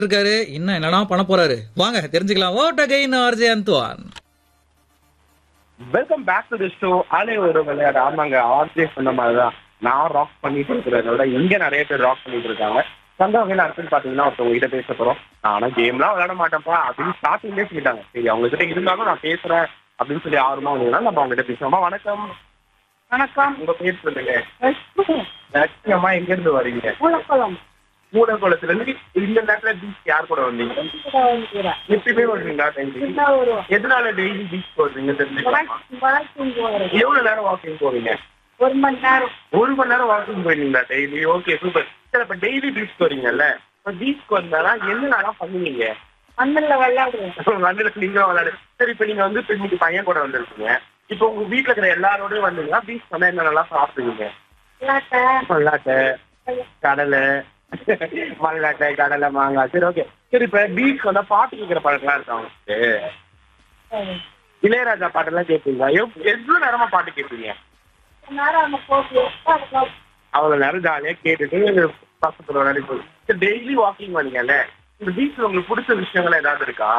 இருக்காரு இன்னும் என்னடா பண்ண போறாரு வாங்க தெரிஞ்சுக்கலாம் ஓட் again RJ Anthuvan welcome back to the show அலை ஒரு விளையாடு ஆமாங்க ஆர்ஜே சொன்ன மாதிரி தான் நான் ராக் பண்ணிட்டு இருக்கிறத விட இங்க நிறைய பேர் ராக் பண்ணிட்டு இருக்காங்க சந்த வகையில் அடுத்துன்னு பாத்தீங்கன்னா ஒருத்தவங்க கிட்ட பேச போறோம் ஆனா கேம்லாம் விளையாட மாட்டேன்ப்பா அப்படின்னு ஸ்டார்டிங்லேயே சொல்லிட்டாங்க சரி அவங்க கிட்ட இருந்தாலும் நான் பேசுறேன் அப்படின்னு சொல்லி ஆர்வமா வந்தீங்கன்னா நம்ம அவங்க கிட்ட பேசுவோமா வணக்கம் வணக்கம் உங்க பேர் சொல்லுங்க லட்சியமா எங்க இருந்து வரீங்க மூலக்குளம் மூடகுளத்துல இருந்து இந்த நேரத்துல பீச் யார் கூட வந்தீங்க எப்பயுமே வருவீங்களா டெய்லி எதனால டெய்லி பீச் போடுறீங்க தெரிஞ்சுக்கலாமா வாக்கிங் போறேன் எவ்வளவு நேரம் வாக்கிங் போவீங்க ஒரு மணி நேரம் ஒரு மணி நேரம் வாக்கிங் போயிருந்தீங்களா டெய்லி ஓகே சூப்பர் சரி இப்ப டெய்லி பீச் போறீங்கல்ல இப்ப பீச்க்கு வந்தாலும் என்னென்னலாம் பண்ணுவீங்க மண்ணில் விளையாடுவேன் வந்து நீங்க விளையாடு சரி இப்ப நீங்க வந்து இப்ப இன்னைக்கு பையன் கூட வந்திருக்கீங்க இப்போ உங்க வீட்டுல இருக்கிற எல்லாரோடய வந்தீங்கன்னா பீச் வந்தா என்னென்னலாம் சாப்பிடுவீங்க விளையாட்ட மல்லாட்டை கடலை மல்லாட்டை கடலை மாங்காய் சரி ஓகே சரி இப்ப பீச் வந்தா பாட்டு கேட்கிற பழக்கம்லாம் இருக்கா உங்களுக்கு இளையராஜா பாட்டெல்லாம் கேட்பீங்களா எவ்- எவ்வளவு நேரமா பாட்டு கேட்பீங்க நேரம் அந்த போக்கு அவ்வளவு நேரம் ஜாலியா கேட்டுட்டு பக்கத்துல விளையாடி போய் டெய்லி வாக்கிங் பண்ணீங்கல்ல இந்த பீச்ல உங்களுக்கு பிடிச்ச விஷயங்கள் ஏதாவது இருக்கா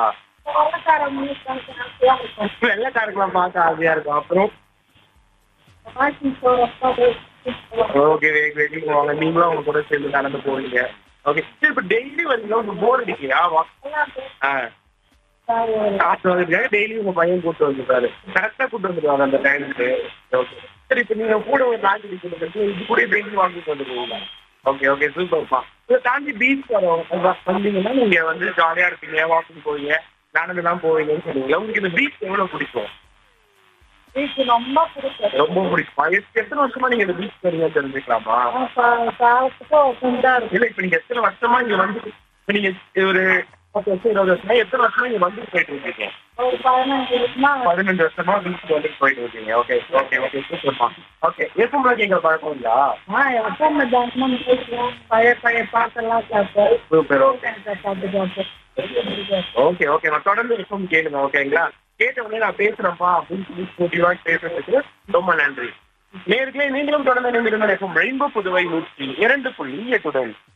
வெள்ளக்காரங்களாம் பார்க்க ஆசையா இருக்கும் அப்புறம் வாக்கிங் போறப்ப ஓகே வெயிட் வெயிட்டிங் போவாங்க நீங்களும் அவங்க கூட சேர்ந்து நடந்து போவீங்க ஓகே சரி இப்ப டெய்லி வரீங்க உங்களுக்கு போர் அடிக்கலையா walk- ஆ காசு வந்துருக்காங்க டெய்லி உங்க பையன் கூட்டு வந்துருக்காரு கரெக்டா கூட்டு வந்துருவாங்க அந்த டைமுக்கு ஓகே சரி இப்ப நீங்க கூட ஒரு நாய்க்கு கொடுத்துருக்கு இது கூட டெய்லி வாங்கிட்டு வந்துருக்கீங்க ஓகே ஓகே சூப்பர்ப்பா இதை தாண்டி பீச் வரும் வந்தீங்கன்னா நீங்க வந்து ஜாலியா இருப்பீங்க வாக்கிங் போவீங்க நடந்துலாம் போவீங்கன்னு சொன்னீங்களா உங்களுக்கு இந்த பீச் எவ்வளவு பிடிக்கும் வீட்டு ரொம்ப பிடிக்கும் ரொம்ப பிடிக்குமா எத்~ எத்தனை வருஷமா நீங்க இந்த பீச் வரீங்க தெரிஞ்சுக்கலாமா காலத்துக்கு குண்டா இருக்கும் இல்ல இப்ப நீங்க எத்தனை வருஷமா இங்க வந்து இப்ப நீங்க ஒரு பத்து வருஷம் இருபது வருஷமா எத்தனை வருஷமா இங்க வந்து போயிட்டு இருக்கீங்க ஒரு பதினஞ்சு வருஷமா பதினஞ்சு வருஷமா பீச் வந்து போயிட்டு இருக்கீங்க ஓகே ஓகே ஓகே சூப்பர்ப்பா ஓகே எப்பவும் கேட்கற பழக்கம் இல்லையா ஆ எப்போ தினமும் பேசுவோம் பழைய பழைய பாட்டெல்லாம் கேட்போம் சூப்பர் ஓகே பாட்டு கேட்போம் ஓகே ஓகே நான் தொடர்ந்து எப்பவும் கேளுங்க ஓகேங்களா கேட்ட உடனே நான் பேசுறேன்ப்பா அப்படின்னு சொல்லி போட்டிவா பேசுறதுக்கு ரொம்ப நன்றி நேர்களே நீங்களும் தொடர்ந்து இணைந்திருந்த ரெயின்போ புதுவை நூற்றி இரண்டு புள்ளி எட்டுடன்